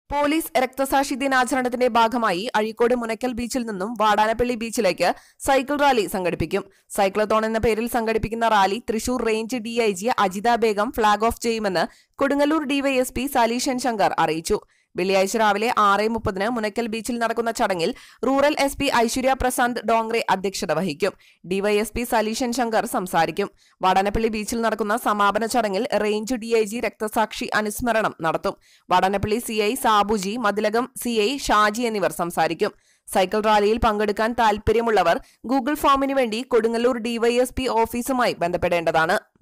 police രക്തസാക്ഷി ദിനാചരണത്തിന്റെ ഭാഗമായി അഴീക്കോട് മുനക്കൽ ബീച്ചിൽ നിന്നും വാടാനപ്പള്ളി ബീച്ചിലേക്ക് സൈക്കിൾ റാലി സംഘടിപ്പിക്കും സൈക്ലത്തോൺ എന്ന പേരിൽ സംഘടിപ്പിക്കുന്ന rally Thrissur range DIG Ajitha Begum flag off ചെയ്യുമെന്ന് കൊടുങ്ങല്ലൂർ ഡിവൈഎസ്പി സലീഷൻ ശങ്കർ അറിയിച്ചു വെള്ളിയാഴ്ച രാവിലെ ആറ് മുപ്പതിന് മുനക്കൽ ബീച്ചിൽ നടക്കുന്ന ചടങ്ങിൽ rural S P Aishwarya Prasad Dongre അധ്യക്ഷത വഹിക്കും ഡിവൈഎസ്പി സലീഷൻ ശങ്കർ സംസാരിക്കും വാടാനപ്പള്ളി ബീച്ചിൽ നടക്കുന്ന സമാപന ചടങ്ങിൽ റേഞ്ച് ഡിഐജി രക്തസാക്ഷി അനുസ്മരണം നടത്തും വാടാനപ്പള്ളി സിഐ സാബുജി മതിലകം സിഐ ഷാജി എന്നിവർ സംസാരിക്കും സൈക്കിൾ റാലിയിൽ പങ്കെടുക്കാൻ താൽപര്യമുള്ളവർ ഗൂഗിൾ ഫോമിന് വേണ്ടി കൊടുങ്ങല്ലൂർ ഡിവൈഎസ്പി ഓഫീസുമായി ബന്ധപ്പെടേണ്ടതാണ്